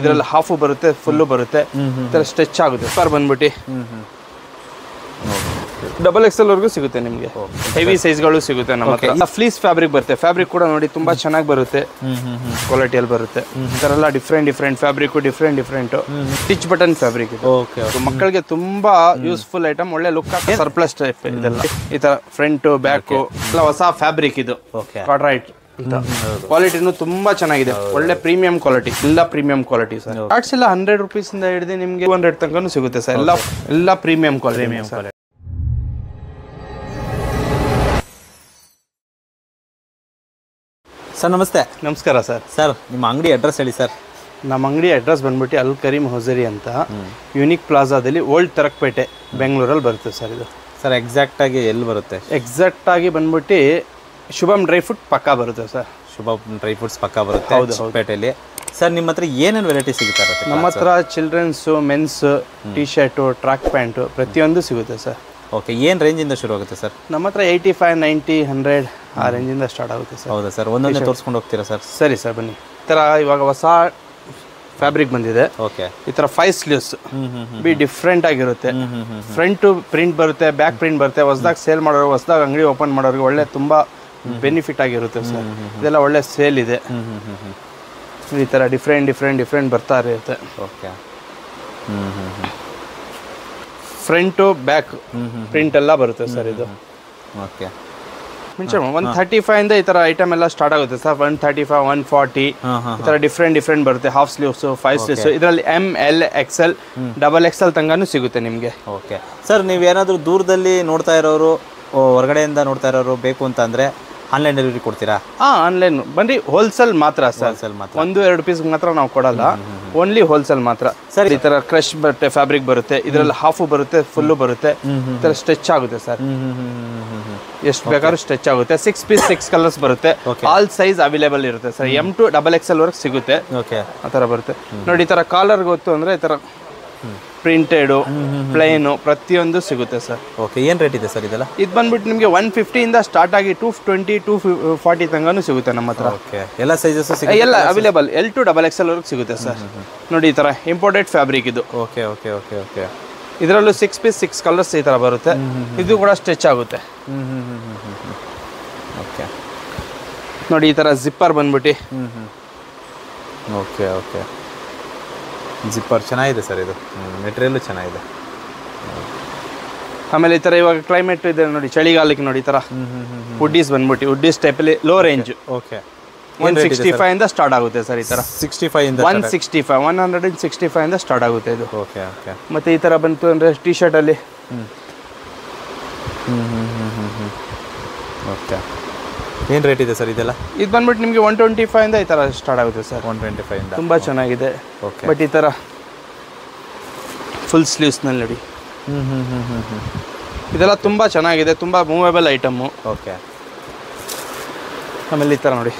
ಇದರಲ್ಲಿ ಹಾಫು ಬರುತ್ತೆ ಫುಲ್ಲು ಬರುತ್ತೆ ಈ ಥರ ಸ್ಟ್ರೆಚ್ ಆಗುತ್ತೆ ಪರ್ ಬಂದ್ಬಿಟ್ಟು ಡಬಲ್ ಎಕ್ಸೆಲ್ ವರೆಗೂ ಸಿಗುತ್ತೆ ನಿಮಗೆ ಹೆವಿ ಸೈಜ್ಗಳು ಸಿಗುತ್ತೆ ನಮ್ಮ ಹತ್ರ ಫ್ಲೀಸ್ ಫ್ಯಾಬ್ರಿಕ್ ಬರುತ್ತೆ ಫ್ಯಾಬ್ರಿಕ್ ಕೂಡ ನೋಡಿ ತುಂಬಾ ಚೆನ್ನಾಗಿ ಬರುತ್ತೆ ಕ್ವಾಲಿಟಿಯಲ್ಲಿ ಬರುತ್ತೆ ಈ ಥರ ಎಲ್ಲ different different fabric different different stitch button fabric ಇದು ಓಕೆ ಇದು ಮಕ್ಕಳಿಗೆ ತುಂಬಾ ಯೂಸ್ಫುಲ್ ಐಟಮ್ ಒಳ್ಳೆ ಲುಕ್ ಸರ್ಪ್ಲಸ್ ಟೈಪ್ ಇದೆಲ್ಲ ಈ ತರ ಫ್ರಂಟ್ ಬ್ಯಾಕ್ ಎಲ್ಲ ಹೊಸ ಫ್ಯಾಬ್ರಿಕ್ ಇದು ಓಕೆ ಕಾಟ್ರೈಟ್ ಕ್ವಾಲಿಟಿನೂ ತುಂಬಾ ಚೆನ್ನಾಗಿದೆ ಒಳ್ಳೆ ಪ್ರೀಮಿಯಂ ಕ್ವಾಲಿಟಿ ಎಲ್ಲ ಪ್ರೀಮಿಯಂ ಕ್ವಾಲಿಟಿ ಸರ್ ಆರ್ಟ್ಸ್ ಎಲ್ಲ ಹಂಡ್ರೆಡ್ ರುಪೀಸ್ ಇಂದ ಹಿಡಿದು ನಿಮಗೆ ಟೂ ಹಂಡ್ರೆಡ್ ತನಕನೂ ಸಿಗುತ್ತೆ ಸರ್ ಎಲ್ಲ ಎಲ್ಲ ಪ್ರೀಮಿಯಂ ಕ್ವಾಲಿಟಿ ಸರ್ ಸರ್ ನಮಸ್ತೆ ನಮಸ್ಕಾರ ಸರ್ ಸರ್ ನಿಮ್ಮ ಅಂಗಡಿ ಅಡ್ರೆಸ್ ಹೇಳಿ ಸರ್ ನಮ್ಮ ಅಂಗಡಿ ಅಡ್ರೆಸ್ ಬಂದ್ಬಿಟ್ಟು ಅಲ್ ಕರೀಂ ಹೊಸರಿ ಅಂತ ಯುನಿಕ್ ಪ್ಲಾಜಾದಲ್ಲಿ ಓಲ್ಡ್ ತರಕ್ಪೇಟೆ ಬೆಂಗಳೂರಲ್ಲಿ ಬರುತ್ತೆ ಸರ್ ಇದು ಸರ್ ಎಕ್ಸಾಕ್ಟಾಗಿ ಎಲ್ಲಿ ಬರುತ್ತೆ ಎಕ್ಸಾಕ್ಟ್ ಆಗಿ ಬಂದ್ಬಿಟ್ಟು ಶುಭಮ್ ಡ್ರೈ ಫ್ರೂಟ್ ಪಕ್ಕಾ ಬರುತ್ತೆ ಸರ್ ಶುಭ ಡ್ರೈ ಫ್ರೂಟ್ಸ್ ಪಕ್ಕ ಬರುತ್ತೆ ಪೇಟೆಯಲ್ಲಿ ಸರ್ ನಿಮ್ಮ ಹತ್ರ ಏನೇನು ವೆರೈಟಿ ಸಿಗ್ತಾ ಇರುತ್ತೆ ನಮ್ಮ ಹತ್ರ childrens mens T shirt track pant ಪ್ರತಿಯೊಂದು ಸಿಗುತ್ತೆ ಸರ್ ಓಕೆ ಏನು ರೇಂಜಿಂದ ಶುರು ಆಗುತ್ತೆ ಸರ್ ನಮ್ಮ ಹತ್ರ ಏಯ್ಟಿ ಫೈವ್ ನೈಂಟಿ ಹಂಡ್ರೆಡ್ ಆ ರೇಂಜಿಂದ ಸ್ಟಾರ್ಟ್ ಆಗುತ್ತೆ ಸರ್ ಹೌದಾ ಸರ್ ಒಂದೊಂದೇ ತೋರಿಸ್ಕೊಂಡು ಹೋಗ್ತೀರಾ ಸರ್ ಸರಿ ಸರ್ ಬನ್ನಿ ಈ ಥರ ಇವಾಗ ಹೊಸ ಫ್ಯಾಬ್ರಿಕ್ ಬಂದಿದೆ ಓಕೆ ಈ ಥರ ಫೈವ್ ಸ್ಲೀವ್ಸ್ ಹ್ಮ್ ಹ್ಮ್ ಬಿ ಡಿಫ್ರೆಂಟ್ ಆಗಿರುತ್ತೆ ಫ್ರಂಟ್ ಪ್ರಿಂಟ್ ಬರುತ್ತೆ ಬ್ಯಾಕ್ ಪ್ರಿಂಟ್ ಬರುತ್ತೆ ಹೊಸದಾಗಿ ಸೇಲ್ ಮಾಡೋರು ಹೊಸದಾಗಿ ಅಂಗಡಿ ಓಪನ್ ಮಾಡೋರಿಗೆ ಒಳ್ಳೆ ತುಂಬಾ ಬೆನಿಫಿಟ್ ಆಗಿರುತ್ತೆ ಸರ್ ಇದೆಲ್ಲ ಒಳ್ಳೆ ಸೇಲ್ ಇದೆ ಹ್ಮ್ ಹ್ಮ್ ಹ್ಮ್ ಹ್ಮ್ ಈ ಥರ ಡಿಫ್ರೆಂಟ್ ಡಿಫ್ರೆಂಟ್ ಡಿಫ್ರೆಂಟ್ ಬರ್ತಾ ಇರುತ್ತೆ ಓಕೆ ಹ್ಮ್ ಹ್ಮ್ ಹ್ಮ್ ಫ್ರಂಟು ಬ್ಯಾಕ್ ಪ್ರಿಂಟ್ ಎಲ್ಲ ಬರುತ್ತೆ ಸರ್ ಇದು ಓಕೆ ಮುಂಚೆ ಒನ್ ಥರ್ಟಿ ಫೈವ್ ಇಂದ ಈ ಥರ ಐಟಮ್ ಎಲ್ಲ ಸ್ಟಾರ್ಟ್ ಆಗುತ್ತೆ sir one thirty five one forty ಹಾಂ ಹಾಂ ಈ ಥರ ಡಿಫ್ರೆಂಟ್ ಡಿಫ್ರೆಂಟ್ ಬರುತ್ತೆ ಹಾಫ್ ಸ್ಲೀವ್ಸ್ ಫೈವ್ ಸ್ಲೀವ್ಸ್ ಇದರಲ್ಲಿ M L XL double XL ತನಕನೂ ಸಿಗುತ್ತೆ ನಿಮಗೆ ಓಕೆ ಸರ್ ನೀವೇನಾದರೂ ದೂರದಲ್ಲಿ ನೋಡ್ತಾ ಇರೋರು ಓ, ಹೊರಗಡೆಯಿಂದ ನೋಡ್ತಾ ಇರೋರು ಬೇಕು ಅಂತ ಅಂದರೆ ಆನ್ಲೈನ್ ಡೆಲಿವರಿ ಕೊಡ್ತೀರಾ ಹಾಂ ಆನ್ಲೈನ್ ಬನ್ನಿ ಹೋಲ್ಸೇಲ್ ಮಾತ್ರ ಸರ್ ಹೋಲ್ಸೇಲ್ ಮಾತ್ರ ಒಂದು ಎರಡು ಪೀಸ್ ಮಾತ್ರ ನಾವು ಕೊಡಲ್ಲ ಓನ್ಲಿ ಹೋಲ್ಸೇಲ್ ಮಾತ್ರ ಸರ್ ಈ ತರ ಕ್ರಶ್ ಬರುತ್ತೆ ಫ್ಯಾಬ್ರಿಕ್ ಬರುತ್ತೆ ಇದರಲ್ಲಿ ಹಾಫು ಬರುತ್ತೆ ಫುಲ್ಲು ಬರುತ್ತೆ ಈ ಥರ ಸ್ಟ್ರೆಚ್ ಆಗುತ್ತೆ ಸರ್ ಹ್ಮ್ ಹ್ಮ್ ಹ್ಮ್ ಹ್ಮ್ ಹ್ಮ್ ಹ್ಮ್ ಎಷ್ಟು ಬೇಕಾದ್ರೂ ಸ್ಟ್ರೆಚ್ ಆಗುತ್ತೆ ಸಿಕ್ಸ್ ಪೀಸ್ ಸಿಕ್ಸ್ ಕಲರ್ಸ್ ಬರುತ್ತೆ ಆಲ್ ಸೈಜ್ ಅವೈಲೇಬಲ್ ಇರುತ್ತೆ sir M to double X L work ಸಿಗುತ್ತೆ ಓಕೆ ಆ ಥರ ಬರುತ್ತೆ ನೋಡಿ ಈ ಥರ ಕಾಲರ್ ಗೊತ್ತು ಅಂದರೆ ಈ ಥರ ಪ್ರಿಂಟೆಡು ಪ್ಲೇನು ಪ್ರತಿಯೊಂದು ಸಿಗುತ್ತೆ ಸರ್ ಓಕೆ ಏನು ರೇಟ್ ಇದೆ ಸರ್ ಇದೆಲ್ಲ ಇದು ಬಂದ್ಬಿಟ್ಟು ನಿಮಗೆ ಒನ್ ಫಿಫ್ಟಿಯಿಂದ ಸ್ಟಾರ್ಟ್ ಆಗಿ ಟೂ ಟ್ವೆಂಟಿ ಟೂ ಫಾರ್ಟಿ ತನಕನೂ ಸಿಗುತ್ತೆ ನಮ್ಮ ಹತ್ರ ಓಕೆ ಎಲ್ಲ ಸೈಜಸ್ ಎಲ್ಲ available L to double X L ವರ್ಗೂ ಸಿಗುತ್ತೆ ಸರ್ ನೋಡಿ ಈ ಥರ ಇಂಪೋರ್ಟೆಡ್ ಫ್ಯಾಬ್ರಿಕ್ ಇದು ಓಕೆ ಓಕೆ ಓಕೆ ಓಕೆ ಇದರಲ್ಲೂ ಸಿಕ್ಸ್ ಪೀಸ್ ಸಿಕ್ಸ್ ಕಲರ್ಸ್ ಈ ಥರ ಬರುತ್ತೆ ಇದು ಕೂಡ ಸ್ಟ್ರೆಚ್ ಆಗುತ್ತೆ ಹ್ಮ್ ಹ್ಮ್ ಹ್ಮ್ ಹ್ಮ್ ಹ್ಮ್ ಹ್ಮ್ ಓಕೆ ನೋಡಿ ಈ ಥರ ಜಿಪ್ಪರ್ ಬಂದ್ಬಿಟ್ಟು hmm hmm okay okay zipper ಚೆನ್ನಾಗಿದೆ ಸರ್ ಇದು ಮೆಟೀರಿಯಲ್ಲು ಚೆನ್ನಾಗಿದೆ ಆಮೇಲೆ ಈ ಥರ ಇವಾಗ ಕ್ಲೈಮೇಟ್ ಇದೆ ನೋಡಿ ಚಳಿಗಾಲಕ್ಕೆ ನೋಡಿ ಈ ಥರ ಹ್ಮ್ ಹ್ಮ್ ಹ್ಮ್ ಹುಡ್ಡೀಸ್ ಬಂದ್ಬಿಟ್ಟು ಹುಡ್ಡೀಸ್ ಟೈಪಲ್ಲಿ low range okay one sixty five ಇಂದ ಸ್ಟಾರ್ಟ್ ಆಗುತ್ತೆ ಸರ್ ಈ ಥರ ಸಿಕ್ಸ್ಟಿ ಫೈವ್ ಇಂದ one sixty five one hundred and sixty five ಇಂದ ಸ್ಟಾರ್ಟ್ ಆಗುತ್ತೆ ಇದು ಓಕೆ ಓಕೆ ಮತ್ತೆ ಈ ಥರ ಬಂತು ಅಂದರೆ ಟಿ ಶರ್ಟಲ್ಲಿ ಹ್ಮ್ ಹ್ಮ್ ಹ್ಮ್ ಹ್ಮ್ ಹ್ಮ್ ಹ್ಮ್ ಓಕೆ ಏನು ರೇಟ್ ಇದೆ ಸರ್ ಇದೆಲ್ಲ ಇದು ಬಂದ್ಬಿಟ್ಟು ನಿಮಗೆ ಒನ್ ಟ್ವೆಂಟಿ ಫೈವ್ ಇಂದ ಈ ಥರ ಸ್ಟಾರ್ಟ್ ಆಗುತ್ತೆ ಸರ್ ಒನ್ ಟ್ವೆಂಟಿ ಫೈವ್ ಇಂದ ತುಂಬ ಚೆನ್ನಾಗಿದೆ ಓಕೆ ಬಟ್ ಈ ಥರ ಫುಲ್ ಸ್ಲೀವ್ಸ್ನಲ್ಲಿ ನೋಡಿ ಹ್ಮ್ ಹ್ಮ್ ಹ್ಮ್ ಹ್ಮ್ ಹ್ಮ್ ಇದೆಲ್ಲ ತುಂಬ ಚೆನ್ನಾಗಿದೆ ತುಂಬ ಮೂವೇಬಲ್ ಐಟಮ್ಮು ಓಕೆ ಆಮೇಲೆ ಈ ಥರ ನೋಡಿ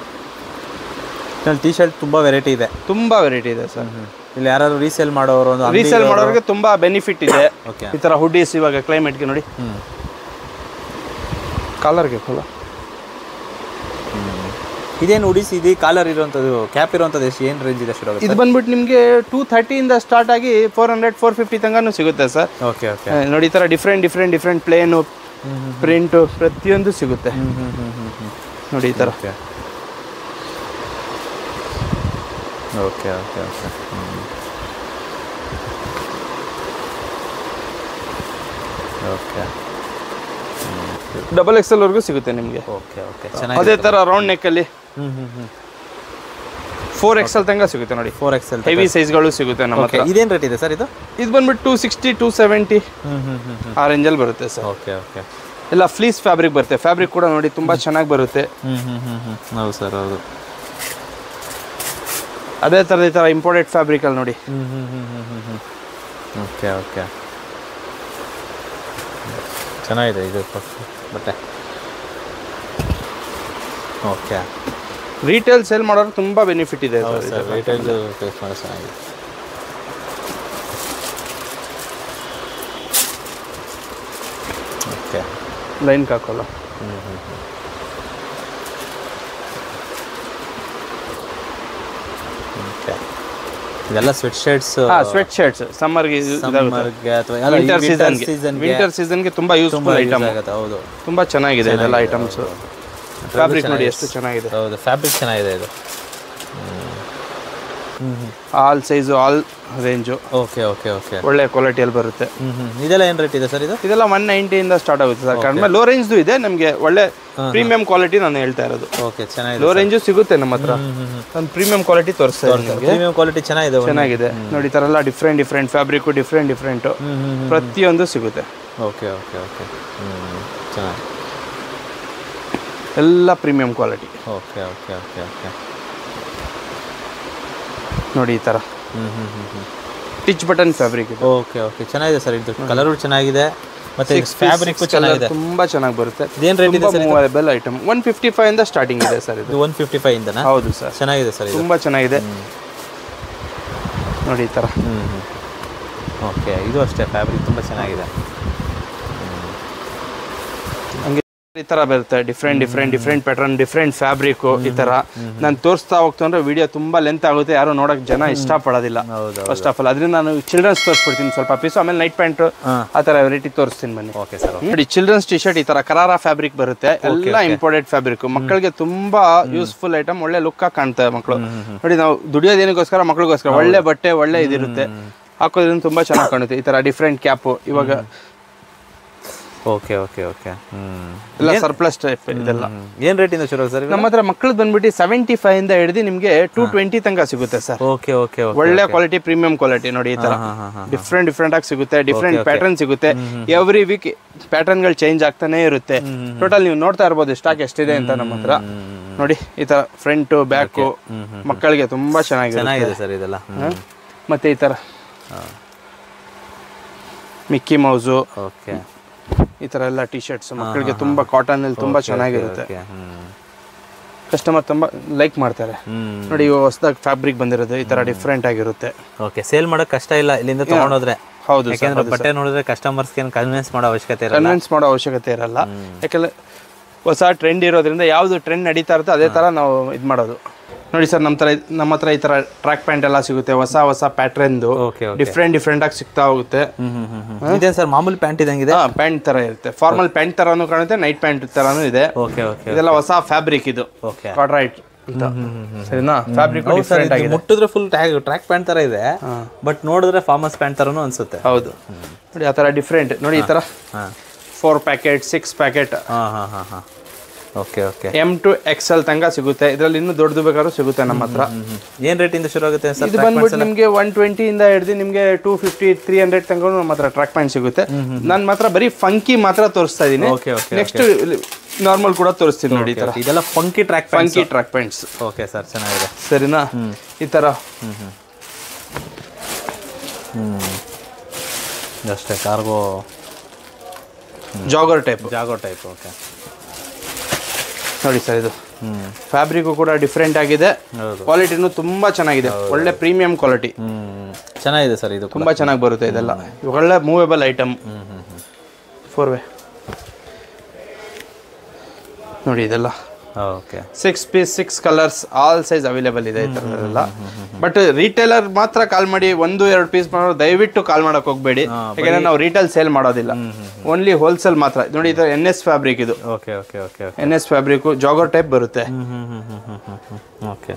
ಟಿ ಶರ್ಟ್ ತುಂಬ ವೆರೈಟಿ ಇದೆ ತುಂಬ ವೆರೈಟಿ ಇದೆ ಸರ್ ಇಲ್ಲಿ ಯಾರಾದ್ರು ರೀಸೇಲ್ ಮಾಡೋರು ಒಂದು ಅಂಗ್ಡಿ- ರೀಸೇಲ್ ಮಾಡೋರಿಗೆ ತುಂಬ ಬೆನಿಫಿಟ್ ಇದೆ ಓಕೆ ಈ ಥರ ಹುಡ್ಡೀಸ್ ಇವಾಗ ಕ್ಲೈಮೇಟ್ಗೆ ನೋಡಿ ಹ್ಮ್ ಕಾಲರ್ಗೆ ಫುಲ್ಲ ಇದೇನು ಉಡಿಸಿ ಇದು ಕಾಲರ್ ಇರುವಂಥದ್ದು ಕ್ಯಾಪ್ ಇರುವಂಥದ್ದು ಎಷ್ಟು ಏನು ರೇಂಜ್ ಇದೆ ಶುರು ಇದು ಬಂದ್ಬಿಟ್ಟು ನಿಮಗೆ ಟೂ ಥರ್ಟಿಯಿಂದ ಸ್ಟಾರ್ಟ್ ಆಗಿ ಫೋರ್ ಹಂಡ್ರೆಡ್ ಫೋರ್ ಫಿಫ್ಟಿ ತನಕನೂ ಸಿಗುತ್ತೆ ಸರ್ ಓಕೆ ಓಕೆ ನೋಡಿ ಈ ಥರ different different different plain print ಪ್ರತಿಯೊಂದು ಸಿಗುತ್ತೆ ಹ್ಮ್ ಹ್ಮ್ ಹ್ಮ್ ಹ್ಮ್ ಹ್ಮ್ ನೋಡಿ ಈ ಥರ okay okay okay okay okay double X L ವರ್ಗೂ ಸಿಗುತ್ತೆ ನಿಮಗೆ ಓಕೆ ಓಕೆ ಚೆನ್ನಾಗಿ ಅದೇ ಥರ ರೌಂಡ್ ನೆಕ್ಕಲ್ಲಿ ಹ್ಮ್ ಹ್ಮ್ ಹ್ಮ್ ಫೋರ್ ಎಕ್ಸ್ ಎಲ್ ತನಕ ಸಿಗುತ್ತೆ ನೋಡಿ ಫೋರ್ ಎಕ್ಸ್ ಎಲ್ ಹೆವಿ ಸೈಜ್ಗಳು ಸಿಗುತ್ತೆ ನಮ್ಮ ಓಕೆ ಹತ್ರ ಇದೇನು ರೇಟ್ ಇದೆ ಸರ್ ಇದು ಇದು ಬಂದ್ಬಿಟ್ಟು two sixty two seventy hmm ಹ್ಮ್ ಹ್ಮ್ ಹ್ಮ್ ಆ ರೇಂಜಲ್ಲಿ ಬರುತ್ತೆ ಸರ್ ಓಕೆ ಓಕೆ ಎಲ್ಲ ಫ್ಲೀಸ್ ಫ್ಯಾಬ್ರಿಕ್ ಬರುತ್ತೆ ಫ್ಯಾಬ್ರಿಕ್ ಕೂಡ ನೋಡಿ ತುಂಬ ಚೆನ್ನಾಗಿ ಬರುತ್ತೆ ಹ್ಮ್ ಹ್ಮ್ ಹ್ಮ್ ಹ್ಮ್ ಹೌದು ಸರ್ ಹೌದು ಅದೇ ಥರದ ಈ ಥರ ಇಂಪೋರ್ಟೆಡ್ ಫ್ಯಾಬ್ರಿಕಲ್ಲಿ ನೋಡಿ ಹ್ಮ್ ಹ್ಮ್ ಹ್ಮ್ ಹ್ಮ್ ಹ್ಮ್ ಹ್ಮ್ ಓಕೆ ಓಕೆ ಚೆನ್ನಾಗಿದೆ ಇದು ಬಟ್ಟೆ ಓಕೆ ರೀಟೇಲ್ ಸೇಲ್ ಮಾಡೋರು ತುಂಬ ಬೆನಿಫಿಟ್ ಇದೆ ಹೌದು ಸರ್ ಸರ್ ರಿಟೇಲ್ ಫೇಸ್ ಮಾಡಿ ಚೆನ್ನಾಗಿದೆ ಓಕೆ ಲೈನ್ ಹಾಕೋಲ್ಲ ಹ್ಞೂ ಹ್ಞೂ ಹ್ಞೂ ಓಕೆ ಇದೆಲ್ಲ ಸ್ವೆಟ್ ಶರ್ಟ್ಸ್ ಹಾ ಸ್ವೆಟ್ ಶರ್ಟ್ಸ್ ಸಮ್ಮರ್ಗೆ ಸಮ್ಮರ್ಗೆ ಅಥವಾ ವಿಂಟರ್ ಸೀಸನ್ಗೆ ಸೀಸನ್ಗೆ ವಿಂಟರ್ ಸೀಸನ್ಗೆ ತುಂಬಾ ಯೂಸ್ಫುಲ್ ಐಟಮ್ ಆಗುತ್ತೆ ಹೌದು ತುಂಬಾ ಚೆನ್ನಾಗಿದೆ ಇದೆಲ್ಲ ಐಟಮ್ಸ್ ಫ್ಯಾಬ್ರಿಕ್ ನೋಡಿ ಎಷ್ಟು ಚೆನ್ನಾಗಿದೆ ಹೌದು ಫ್ಯಾಬ್ರಿಕ್ ಚೆನ್ನಾಗಿದೆ ಇದು all size all range okay okay okay ಒಳ್ಳೆ ಕ್ವಾಲಿಟಿಯಲ್ಲಿ ಬರುತ್ತೆ ಹ್ಮ್ ಹ್ಮ್ ಇದೆಲ್ಲ ಏನು ರೇಟ್ ಇದೆ ಸರ್ ಇದು ಇದೆಲ್ಲ ಒನ್ ನೈಂಟಿಯಿಂದ ಸ್ಟಾರ್ಟ್ ಆಗುತ್ತೆ ಸರ್ ಕಡಿಮೆ ಲೋ ರೇಂಜ್ದು ಇದೆ ನಮಗೆ ಒಳ್ಳೆ ಪ್ರೀಮಿಯಂ ಕ್ವಾಲಿಟಿ ನಾನು ಹೇಳ್ತಾ ಇರೋದು ಓಕೆ ಚೆನ್ನಾಗಿದೆ ಲೋ ರೇಂಜು ಸಿಗುತ್ತೆ ನಮ್ಮ ಹತ್ರ ಒಂದು ಪ್ರೀಮಿಯಂ ಕ್ವಾಲಿಟಿ ತೋರಿಸ್ತಾ ಇದ್ದೀನಿ ನಿಮಗೆ ಪ್ರೀಮಿಯಂ ಕ್ವಾಲಿಟಿ ಚೆನ್ನಾಗಿದೆ ಒಂದು. ಚೆನ್ನಾಗಿದೆ ನೋಡಿ ಈ ಥರ ಎಲ್ಲ different different fabric different different hmm hmm ಪ್ರತಿಯೊಂದು ಸಿಗುತ್ತೆ ಓಕೆ ಓಕೆ ಓಕೆ ಹ್ಮ್ ಚೆನ್ನಾಗಿ ಎಲ್ಲ premium quality okay okay okay okay ನೋಡಿ ಈ ಥರ ಹ್ಮ್ ಹ್ಮ್ ಹ್ಮ್ ಹ್ಮ್ ಟಿಚ್ ಬಟನ್ ಫ್ಯಾಬ್ರಿಕ್ ಇದು ಓಕೆ ಓಕೆ ಚೆನ್ನಾಗಿದೆ ಸರ್ ಇದು ಕಲರು ಚೆನ್ನಾಗಿದೆ ಮತ್ತೆ ಫ್ಯಾಬ್ರಿಕ್ ಚೆನ್ನಾಗಿದೆ ತುಂಬಾ ಚೆನ್ನಾಗಿ ಬರುತ್ತೆ ಇದೇನು ರೇಟ್ ಇದೆ ಸರ್ ಮೂವಲ್ ಐಟಮ್ ಒನ್ ಫಿಫ್ಟಿ ಫೈವ್ ಇಂದ ಸ್ಟಾರ್ಟಿಂಗ್ ಇದೆ ಸರ್ ಇದು ಇದು ಒನ್ ಫಿಫ್ಟಿ ಫೈವ್ ಇಂದನಾ ಹೌದು ಸರ್ ಚೆನ್ನಾಗಿದೆ ಸರ್ ಇದು ತುಂಬಾ ಚೆನ್ನಾಗಿದೆ ನೋಡಿ ಈ ಥರ ಹ್ಞೂ ಹ್ಞೂ ಓಕೆ ಇದು ಅಷ್ಟೇ ಫ್ಯಾಬ್ರಿಕ್ ತುಂಬ ಚೆನ್ನಾಗಿದೆ ಹಂಗೆ ಈ ತರ ಬರುತ್ತೆ different different different pattern different fabric ಈ ತರ ನಾನು ತೋರಿಸ್ತಾ ಹೋಗ್ತಾ ಅಂದ್ರೆ ವಿಡಿಯೋ ತುಂಬಾ ಲೆಂತ್ ಆಗುತ್ತೆ ಯಾರು ನೋಡಕ್ ಜನ ಇಷ್ಟಪಡೋದಿಲ್ಲ ಹೌದು ಫಸ್ಟ್ ಆಫ್ ಆಲ್ ಅದರಿಂದ ನಾನು ಚಿಲ್ಡ್ರನ್ಸ್ ತೋರಿಸ್ಬಿಡ್ತೀನಿ ಸ್ವಲ್ಪ ಪೀಸ್ ಆಮೇಲೆ ನೈಟ್ ಪ್ಯಾಂಟ್ ಆ ತರ ವೆರೈಟಿ ತೋರಿಸ್ತೀನಿ ಬನ್ನಿ ಓಕೆ ಸರ್ ನೋಡಿ ಚಿಲ್ಡ್ರನ್ಸ್ ಟಿ ಶರ್ಟ್ ಈ ತರ ಕರಾರ ಫ್ಯಾಬ್ರಿಕ್ ಬರುತ್ತೆ ಎಲ್ಲ ಇಂಪೋರ್ಟೆಡ್ ಫ್ಯಾಬ್ರಿಕ್ ಮಕ್ಕಳಿಗೆ ತುಂಬಾ ಯೂಸ್ಫುಲ್ ಐಟಮ್ ಒಳ್ಳೆ ಲುಕ್ ಆಗಿ ಕಾಣ್ತವೆ ಮಕ್ಕಳು ನೋಡಿ ನಾವು ದುಡಿಯೋದೇನಿಗೋಸ್ಕರ ಮಕ್ಕಳಿಗೋಸ್ಕರ ಒಳ್ಳೆ ಬಟ್ಟೆ ಒಳ್ಳೆ ಇದಿರುತ್ತೆ ಹಾಕೋದ್ರಿಂದ ತುಂಬಾ ಚೆನ್ನಾಗಿ ಕಾಣುತ್ತೆ ಈ ತರ ಡಿಫ್ರೆಂಟ್ ಕ್ಯಾಪ್ ಇವಾಗ ಓಕೆ ಓಕೆ ಓಕೆ ಹ್ಞೂ ಎಲ್ಲ ಸರ್ಪ್ಲಸ್ ಟೈಪ್ ಇದೆಲ್ಲ ಏನು ರೇಟಿಂದ ಶುರು ಸರ್ ನಮ್ಮ ಹತ್ರ ಮಕ್ಕಳು ಬಂದ್ಬಿಟ್ಟು ಸೆವೆಂಟಿ ಫೈವ್ ಇಂದ ಹಿಡಿದು ನಿಮ್ಗೆ ಟೂ ಟ್ವೆಂಟಿ ತನಕ ಸಿಗುತ್ತೆ ಸರ್ ಓಕೆ ಓಕೆ ಓಕೆ ಒಳ್ಳೆ ಕ್ವಾಲಿಟಿ ಪ್ರೀಮಿಯಂ ಕ್ವಾಲಿಟಿ ನೋಡಿ ಈ ತರ ಹಾಂ ಹಾಂ ಹಾಂ ಡಿಫ್ರೆಂಟ್ ಡಿಫ್ರೆಂಟ್ ಆಗಿ ಸಿಗುತ್ತೆ ಡಿಫ್ರೆಂಟ್ ಪ್ಯಾಟರ್ನ್ ಸಿಗುತ್ತೆ ಎವ್ರಿ ವೀಕ್ ಪ್ಯಾಟರ್ನ್ ಗಳು ಚೇಂಜ್ ಆಗ್ತಾನೆ ಇರುತ್ತೆ ಟೋಟಲ್ ನೀವು ನೋಡ್ತಾ ಇರ್ಬೋದು ಸ್ಟಾಕ್ ಎಷ್ಟಿದೆ ಅಂತ ನಮ್ಮ ಹತ್ರ ನೋಡಿ ಈ ತರ ಫ್ರಂಟ್ ಬ್ಯಾಕ್ ಮಕ್ಕಳಿಗೆ ತುಂಬಾ ಚೆನ್ನಾಗಿದೆ ಚೆನ್ನಾಗಿದೆ ಸರ್ ಇದೆಲ್ಲ ಹ್ಞೂ ಮತ್ತೆ ಈ ತರ ಮಿಕ್ಕಿ ಮೌಸು ಓಕೆ ಈ ತರ ಎಲ್ಲ ಟಿ ಶರ್ಟ್ಸ್ ಮಕ್ಕಳಿಗೆ ತುಂಬಾ ಕಾಟನ್ ಅಲ್ಲಿ ತುಂಬಾ ಚೆನ್ನಾಗಿರುತ್ತೆ ಓಕೆ ಹ್ಞೂ ಕಸ್ಟಮರ್ ತುಂಬಾ ಲೈಕ್ ಮಾಡ್ತಾರೆ ಹ್ಞೂ ನೋಡಿ ಇವಾಗ ಹೊಸದಾಗಿ ಫ್ಯಾಬ್ರಿಕ್ ಬಂದಿರೋದು ಈ ತರ ಡಿಫ್ರೆಂಟ್ ಆಗಿರುತ್ತೆ ಓಕೆ ಸೇಲ್ ಮಾಡೋಕೆ ಕಷ್ಟ ಇಲ್ಲ ಇಲ್ಲಿಂದ ತೊಗೊಂಡೋದ್ರೆ ಹೌದು ಯಾಕೆಂದ್ರೆ ಬಟ್ಟೆ ನೋಡಿದ್ರೆ ಕಸ್ಟಮರ್ಸ್ಗೆ ಏನು ಕನ್ವಿನ್ಸ್ ಮಾಡೋ ಅವಶ್ಯಕತೆ ಇರಲ್ಲ ಕನ್ವಿನ್ಸ್ ಮಾಡೋ ಅವಶ್ಯಕತೆ ಇರಲ್ಲ ಯಾಕಂದ್ರೆ ಹೊಸ ಟ್ರೆಂಡ್ ಇರೋದ್ರಿಂದ ಯಾವ್ದು ಟ್ರೆಂಡ್ ನಡೀತಾ ಇರುತ್ತೆ ಅದೇ ತರ ನಾವು ಇದು ಮಾಡೋದು ನೋಡಿ ಸರ್ ನಮ್ಮ ತರ ನಮ್ಮ ಹತ್ರ ಈ ತರ ಟ್ರ್ಯಾಕ್ ಪ್ಯಾಂಟ್ ಎಲ್ಲ ಸಿಗುತ್ತೆ ಹೊಸ ಹೊಸ ಪ್ಯಾಟ್ರನ್ದು ಓಕೆ ಓಕೆ ಡಿಫ್ರೆಂಟ್ ಡಿಫ್ರೆಂಟ್ ಆಗಿ ಸಿಗ್ತಾ ಹೋಗುತ್ತೆ ಹ್ಞೂ ಹ್ಞೂ ಹ್ಞೂ ಇದೇನು ಸರ್ ಮಾಮೂಲಿ ಪ್ಯಾಂಟ್ ಇದ್ದಂಗಿದೆ ಪ್ಯಾಂಟ್ ತರ ಇರುತ್ತೆ ಫಾರ್ಮಲ್ ಪ್ಯಾಂಟ್ ತರಾನು ಕಾಣುತ್ತೆ ನೈಟ್ ಪ್ಯಾಂಟ್ ತರಾನು ಇದೆ ಓಕೆ ಓಕೆ ಇದೆಲ್ಲ ಹೊಸ ಫ್ಯಾಬ್ರಿಕ್ ಇದು ಓಕೆ ಕಾಟ್ರೈಟ್ ಅಂತ ಸರಿನಾ ಫ್ಯಾಬ್ರಿಕ್ ಡಿಫ್ರೆಂಟ್ ಆಗಿದೆ ಮುಟ್ಟಿದ್ರೆ ಫುಲ್ ಟ್ಯಾಗ್ ಟ್ರ್ಯಾಕ್ ಪ್ಯಾಂಟ್ ತರ ಇದೆ ಬಟ್ ನೋಡಿದ್ರೆ ಫಾರ್ಮಸ್ ಪ್ಯಾಂಟ್ ತರನು ಅನ್ಸುತ್ತೆ ಹೌದು ನೋಡಿ ಆ ಥರ ಡಿಫ್ರೆಂಟ್ ನೋಡಿ ಈ ಥರ ಹಾಂ ಫೋರ್ ಪ್ಯಾಕೆಟ್ ಸಿಕ್ಸ್ ಪ್ಯಾಕೆಟ್ ಹಾಂ ಹಾಂ ಹಾಂ ಹಾಂ okay okay M to XL ತನಕ ಸಿಗುತ್ತೆ ಇದರಲ್ಲಿ ಇನ್ನೂ ದೊಡ್ಡದು ಬೇಕಾದ್ರೂ ಸಿಗುತ್ತೆ ನಮ್ಮ ಹತ್ರ ಏನು ರೇಟಿಂದ ಶುರು ಆಗುತ್ತೆ ಸರ್ ಇದು ಬಂದ್ಬಿಟ್ಟು ನಿಮಗೆ ಒನ್ ಟ್ವೆಂಟಿಯಿಂದ ಹಿಡಿದು ನಿಮಗೆ ಟೂ ಫಿಫ್ಟಿ ತ್ರೀ ಹಂಡ್ರೆಡ್ ತನಕ ನಮ್ಮ ಹತ್ರ ಟ್ರ್ಯಾಕ್ ಪ್ಯಾಂಟ್ ಸಿಗುತ್ತೆ ನಾನು ಮಾತ್ರ ಬರೀ ಫಂಕಿ ಮಾತ್ರ ತೋರಿಸ್ತಾ ಇದ್ದೀನಿ ಓಕೆ ಓಕೆ ನೆಕ್ಸ್ಟ್ ನಾರ್ಮಲ್ ಕೂಡ ತೋರಿಸ್ತೀನಿ ನೋಡಿ ಈ ಥರ ಇದೆಲ್ಲ funky track pant funky track pants okay sir ಚೆನ್ನಾಗಿದೆ ಸರಿನಾ ಈ ಥರ ಅಷ್ಟೇ cargo jogger type jogger type okay ನೋಡಿ ಸರ್ ಇದು ಹ್ಞೂ ಫ್ಯಾಬ್ರಿಕ್ ಕೂಡ ಡಿಫ್ರೆಂಟ್ ಆಗಿದೆ ಹೌದು ಕ್ವಾಲಿಟಿನೂ ತುಂಬಾ ಚೆನ್ನಾಗಿದೆ ಒಳ್ಳೆ ಪ್ರೀಮಿಯಂ ಕ್ವಾಲಿಟಿ ಹ್ಞೂ ಚೆನ್ನಾಗಿದೆ ಸರ್ ಇದು ತುಂಬಾ ಚೆನ್ನಾಗಿ ಬರುತ್ತೆ ಇದೆಲ್ಲ ಒಳ್ಳೆ ಮೂವೇಬಲ್ ಐಟಮ್ ಹ್ಞೂ ಹ್ಞೂ ಹ್ಞೂ ಫೋರ್ ವೇ ನೋಡಿ ಇದೆಲ್ಲ okay six piece six colours all size available ಇದೆ ಈ ಥರದೆಲ್ಲ ಬಟ್ ರಿಟೇಲರ್ ಮಾತ್ರ ಕಾಲ್ ಮಾಡಿ ಒಂದು ಎರಡು ಪೀಸ್ ಮಾಡೋ ದಯವಿಟ್ಟು ಕಾಲ್ ಮಾಡಕ್ ಹೋಗ್ಬೇಡಿ ಯಾಕಂದ್ರೆ ನಾವು ರಿಟೇಲ್ ಸೇಲ್ ಮಾಡೋದಿಲ್ಲ ಓನ್ಲಿ ಹೋಲ್ಸೇಲ್ ಮಾತ್ರ ನೋಡಿ ಇದು ಎನ್ ಎಸ್ ಫ್ಯಾಬ್ರಿಕ್ ಇದು okay okay okay okay N S fabric jogger type ಬರುತ್ತೆ ಹ್ಞೂ ಹ್ಞೂ ಹ್ಞೂ ಹ್ಞೂ ಹ್ಞೂ ಹ್ಞೂ ಹ್ಞೂ ಓಕೆ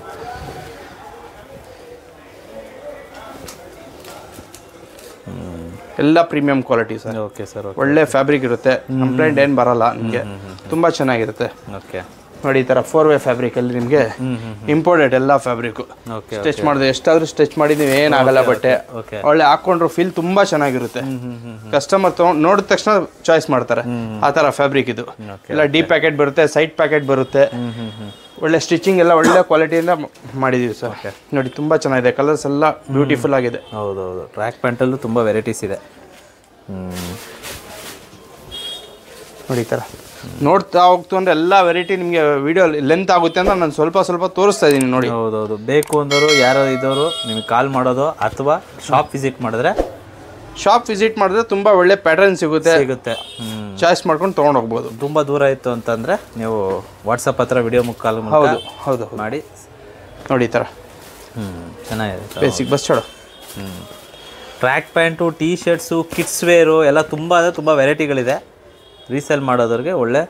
ಎಲ್ಲ premium quality sir okay sir okay ಒಳ್ಳೆ ಫ್ಯಾಬ್ರಿಕ್ ಇರುತ್ತೆ ಕಂಪ್ಲೇಂಟ್ ಏನು ಬರಲ್ಲ ನಿಮಗೆ ತುಂಬಾ ಚೆನ್ನಾಗಿರುತ್ತೆ ಓಕೆ ನೋಡಿ ಈ ತರ ಫೋರ್ ವೇ ಫ್ಯಾಬ್ರಿಕ್ ಅಲ್ಲಿ ನಿಮಗೆ ಇಂಪೋರ್ಟೆಡ್ ಎಲ್ಲ ಫ್ಯಾಬ್ರಿಕ್ ಓಕೆ ಸ್ಟಿಚ್ ಮಾಡಿದ್ರೆ ಎಷ್ಟಾದ್ರೂ ಸ್ಟಿಚ್ ಮಾಡಿದೀವಿ ಏನಾಗಲ್ಲ ಬಟ್ಟೆ ಓಕೆ ಒಳ್ಳೆ ಹಾಕೊಂಡ್ರು ಫೀಲ್ ತುಂಬಾ ಚೆನ್ನಾಗಿರುತ್ತೆ ಕಸ್ಟಮರ್ ತಗೊಂಡ್ ನೋಡಿದ ತಕ್ಷಣ ಚಾಯ್ಸ್ ಮಾಡ್ತಾರೆ ಆ ತರ ಫ್ಯಾಬ್ರಿಕ್ ಇದು ಎಲ್ಲ ಡಿ ಪ್ಯಾಕೆಟ್ ಬರುತ್ತೆ ಸೈಡ್ ಪ್ಯಾಕೆಟ್ ಬರುತ್ತೆ ಹ್ಞೂ ಹ್ಞೂ ಹ್ಞೂ ಒಳ್ಳೆ ಸ್ಟಿಚಿಂಗ್ ಎಲ್ಲ ಒಳ್ಳೆ ಕ್ವಾಲಿಟಿಯಿಂದ ಮಾಡಿದೀವಿ ಸರ್ ನೋಡಿ ತುಂಬಾ ಚೆನ್ನಾಗಿದೆ ಕಲರ್ಸ್ ಎಲ್ಲ ಬ್ಯೂಟಿಫುಲ್ ಆಗಿದೆ ಹೌದು ಹೌದು ಟ್ರ್ಯಾಕ್ ಪ್ಯಾಂಟಲ್ಲೂ ತುಂಬ ವೆರೈಟೀಸ್ ಇದೆ ಹ್ಞೂ ನೋಡಿ ಈ ಥರ ನೋಡ್ತಾ ಹೋಗ್ತು ಅಂದ್ರೆ ಎಲ್ಲ ವೆರೈಟಿ ನಿಮಗೆ ವಿಡಿಯೋ ಲೆಂತ್ ಆಗುತ್ತೆ ಅಂತ ನಾನು ಸ್ವಲ್ಪ ಸ್ವಲ್ಪ ತೋರಿಸ್ತಾ ಇದ್ದೀನಿ ನೋಡಿ ಹೌದೌದು ಬೇಕು ಅಂದವರು ಯಾರೋ ಇದ್ದವರು ನಿಮಗೆ ಕಾಲ್ ಮಾಡೋದು ಅಥವಾ ಶಾಪ್ ವಿಸಿಟ್ ಮಾಡಿದ್ರೆ ಶಾಪ್ ವಿಸಿಟ್ ಮಾಡಿದ್ರೆ ತುಂಬಾ ಒಳ್ಳೆ ಪ್ಯಾಟರ್ನ್ ಸಿಗುತ್ತೆ ಸಿಗುತ್ತೆ ಹ್ಞೂ ಚಾಯ್ಸ್ ಮಾಡ್ಕೊಂಡು ತೊಗೊಂಡು ಹೋಗ್ಬೋದು ತುಂಬ ದೂರ ಇತ್ತು ಅಂತಂದರೆ ನೀವು ವಾಟ್ಸಪ್ ಹತ್ರ ವಿಡಿಯೋ ಮುಖ ಕಾಲ್ ಹೌದು ಹೌದು ಹೌದು. ಮಾಡಿ ನೋಡಿ ಈ ಥರ ಹ್ಞೂ ಚೆನ್ನಾಗಿದೆ ಬೇಸಿಕ್ ಬಸ್ ಚಲೋ ಹ್ಞೂ track pant T shirts kids wear ಎಲ್ಲ ತುಂಬ ಅಂದರೆ ತುಂಬ ವೆರೈಟಿಗಳಿದೆ ರೀಸೇಲ್ ಮಾಡೋದವ್ರಿಗೆ ಒಳ್ಳೆ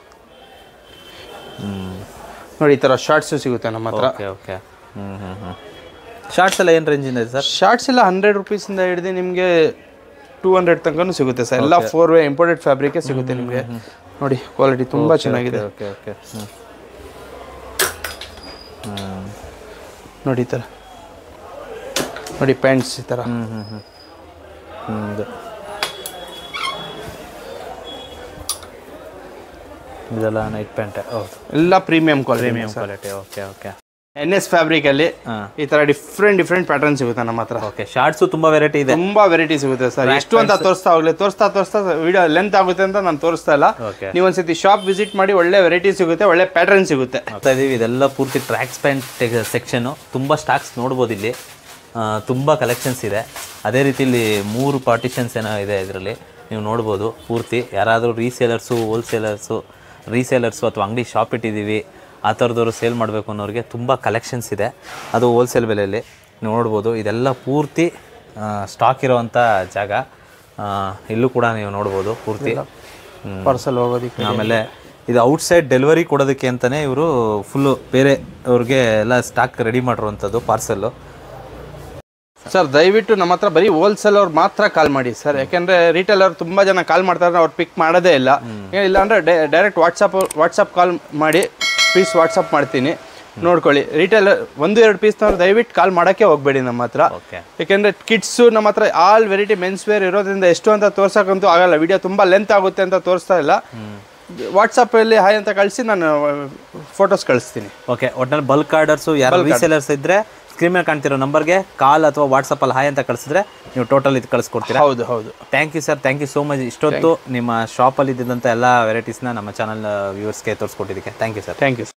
ಹ್ಞೂ ನೋಡಿ ಈ ಥರ ಶಾರ್ಟ್ಸು ಸಿಗುತ್ತೆ ನಮ್ಮ ಹತ್ರ ಓಕೆ ಓಕೆ ಹ್ಞೂ ಹ್ಞೂ ಹ್ಞೂ ಶಾರ್ಟ್ಸ್ ಎಲ್ಲ ಏನು ರೇಂಜಿಂದ ಇದೆ ಸರ್ ಶಾರ್ಟ್ಸ್ ಎಲ್ಲ ಹಂಡ್ರೆಡ್ ರುಪೀಸಿಂದ ಹಿಡಿದು ನಿಮಗೆ ಟೂ ಹಂಡ್ರೆಡ್ ತನಕನೂ ಸಿಗುತ್ತೆ ಸರ್ ಎಲ್ಲ ಫೋರ್ ವೇ ಇಂಪೋರ್ಟೆಡ್ ಫ್ಯಾಬ್ರಿಕೇ ಸಿಗುತ್ತೆ ನಿಮಗೆ ನೋಡಿ ಕ್ವಾಲಿಟಿ ತುಂಬ ಚೆನ್ನಾಗಿದೆ ಓಕೆ ಓಕೆ ಹ್ಞೂ ಹ್ಞೂ ನೋಡಿ ಈ ಥರ ನೋಡಿ ಪ್ಯಾಂಟ್ಸ್ ಈ ಥರ ಹ್ಞೂ ಹ್ಞೂ ಹ್ಞೂ ಹ್ಞೂ ಇದು ಇದೆಲ್ಲ ನೈಟ್ ಪ್ಯಾಂಟ್ ಹೌದು ಎಲ್ಲ premium quality premium quality okay okay N S ಫ್ಯಾಬ್ರಿಕಲ್ಲಿ ಹಾಂ ಈ ಥರ ಡಿಫ್ರೆಂಟ್ ಡಿಫ್ರೆಂಟ್ ಪ್ಯಾಟರ್ನ್ ಸಿಗುತ್ತೆ ನಮ್ಮ ಹತ್ರ ಓಕೆ ಶಾರ್ಟ್ಸು ತುಂಬ ವೆರೈಟಿ ಇದೆ ತುಂಬಾ ವೆರೈಟಿ ಸಿಗುತ್ತೆ ಸರ್ ಎಷ್ಟು ಅಂತ ತೋರಿಸ್ತಾ ಹೋಗ್ಲಿ ತೋರಿಸ್ತಾ ತೋರಿಸ್ತಾ ವಿಡಿಯೋ ಲೆಂತ್ ಆಗುತ್ತೆ ಅಂತ ನಾನು ತೋರಿಸ್ತಾ ಇಲ್ಲ ಓಕೆ ನೀವು ಒಂದ್ಸತಿ ಶಾಪ್ ವಿಸಿಟ್ ಮಾಡಿ ಒಳ್ಳೆ ವೆರೈಟಿ ಸಿಗುತ್ತೆ ಒಳ್ಳೆ ಪ್ಯಾಟರ್ನ್ ಸಿಗುತ್ತೆ ನೋಡ್ತಾ ಇದೀವಿ ಇದೆಲ್ಲ ಪೂರ್ತಿ ಟ್ರ್ಯಾಕ್ಸ್ ಪ್ಯಾಂಟ್ ಸೆಕ್ಷನು ತುಂಬ ಸ್ಟಾಕ್ಸ್ ನೋಡ್ಬೋದು ಇಲ್ಲಿ ಆ, ತುಂಬ ಕಲೆಕ್ಷನ್ಸ್ ಇದೆ ಅದೇ ರೀತಿ ಇಲ್ಲಿ ಮೂರು ಪಾರ್ಟಿಷನ್ಸ್ ಏನೋ ಇದೆ ಇದರಲ್ಲಿ ನೀವು ನೋಡ್ಬೋದು ಪೂರ್ತಿ ಯಾರಾದರೂ ರೀಸೇಲರ್ಸು ಹೋಲ್ಸೇಲರ್ಸು ರೀಸೇಲರ್ಸು ಅಥವಾ ಅಂಗಡಿ ಶಾಪ್ ಇಟ್ಟಿದ್ದೀವಿ ಆ ಥರದವರು ಸೇಲ್ ಮಾಡಬೇಕು ಅನ್ನೋರಿಗೆ ತುಂಬ ಕಲೆಕ್ಷನ್ಸ್ ಇದೆ ಅದು ಹೋಲ್ಸೇಲ್ ಬೆಲೆಯಲ್ಲಿ ನೀವು ನೋಡ್ಬೋದು ಇದೆಲ್ಲ ಪೂರ್ತಿ ಸ್ಟಾಕ್ ಇರೋವಂಥ ಜಾಗ ಆ, ಇಲ್ಲೂ ಕೂಡ ನೀವು ನೋಡ್ಬೋದು ಪೂರ್ತಿ ಹ್ಮ್. ಪಾರ್ಸಲ್ ಹೋಗೋದಕ್ಕೆ ಆಮೇಲೆ ಇದು ಔಟ್ಸೈಡ್ ಡೆಲಿವರಿ ಕೊಡೋದಕ್ಕೆ ಅಂತಲೇ ಇವರು ಫುಲ್ಲು ಬೇರೆ ಅವ್ರಿಗೆ ಎಲ್ಲ ಸ್ಟಾಕ್ ರೆಡಿ ಮಾಡಿರುವಂಥದ್ದು ಪಾರ್ಸಲ್ಲು ಸರ್ ದಯವಿಟ್ಟು ನಮ್ಮ ಹತ್ರ ಬರೀ ಹೋಲ್ಸೇಲ್ ಅವ್ರು ಮಾತ್ರ ಕಾಲ್ ಮಾಡಿ ಸರ್ ಯಾಕೆಂದ್ರೆ ರಿಟೇಲ್ ಅವ್ರು ತುಂಬಾ ಜನ ಕಾಲ್ ಮಾಡ್ತಾರೆ ಅವ್ರು ಪಿಕ್ ಮಾಡೋದೇ ಇಲ್ಲ ಇಲ್ಲ ಅಂದ್ರೆ ಡೈರೆಕ್ಟ್ ವಾಟ್ಸಪ್ ವಾಟ್ಸಪ್ ಕಾಲ್ ಮಾಡಿ ಪೀಸ್ ವಾಟ್ಸಪ್ ಮಾಡ್ತೀನಿ ನೋಡ್ಕೊಳ್ಳಿ ರಿಟೇಲ್ ಒಂದು ಎರಡು ಪೀಸ್ ದಯವಿಟ್ಟು ಕಾಲ್ ಮಾಡೋಕ್ಕೆ ಹೋಗ್ಬೇಡಿ ನಮ್ಮ ಹತ್ರ ಓಕೆ ಯಾಕೆಂದ್ರೆ ಕಿಡ್ಸು ನಮ್ಮ ಹತ್ರ ಆಲ್ ವೆರೈಟಿ ಮೆನ್ಸ್ ವೇರ್ ಇರೋದ್ರಿಂದ ಎಷ್ಟು ಅಂತ ತೋರ್ಸಕ್ಕಂತೂ ಆಗಲ್ಲ ವಿಡಿಯೋ ತುಂಬಾ ಲೆಂತ್ ಆಗುತ್ತೆ ಅಂತ ತೋರಿಸ್ತಾ ಇಲ್ಲ ವಾಟ್ಸಪ್ಪಲ್ಲಿ ಹಾಯ್ ಅಂತ ಕಳಿಸಿ ನಾನು ಫೋಟೋಸ್ ಕಳಿಸ್ತೀನಿ ಓಕೆ ಒಟ್ಟಿನಲ್ಲಿ ಬಲ್ಕ್ ಆರ್ಡರ್ಸು ಯಾರು ರೀಸೇಲರ್ಸ್ ಇದ್ದರೆ ಸ್ಕ್ರೀನ್ ಮೇಲೆ ಕಾಣ್ತಿರೋ ನಂಬರ್ಗೆ ಕಾಲ್ ಅಥವಾ ವಾಟ್ಸಪ್ಪಲ್ಲಿ ಹಾಯ್ ಅಂತ ಕಳಿಸಿದ್ರೆ ನೀವು ಟೋಟಲ್ ಇದು ಕಳಿಸ್ಕೊಡ್ತೀರಾ ಹೌದು ಹೌದು thank you sir thank you so much ಇಷ್ಟೊತ್ತು ನಿಮ್ಮ ಶಾಪಲ್ಲಿ ಇದ್ದಂಥ ಎಲ್ಲ ವೆರೈಟೀಸ್ನ ನಮ್ಮ ಚಾನಲ್ ವ್ಯೂವರ್ಸ್ಗೆ ತೋರಿಸ್ಕೊಟ್ಟಿದ್ದಕ್ಕೆ thank you sir thank you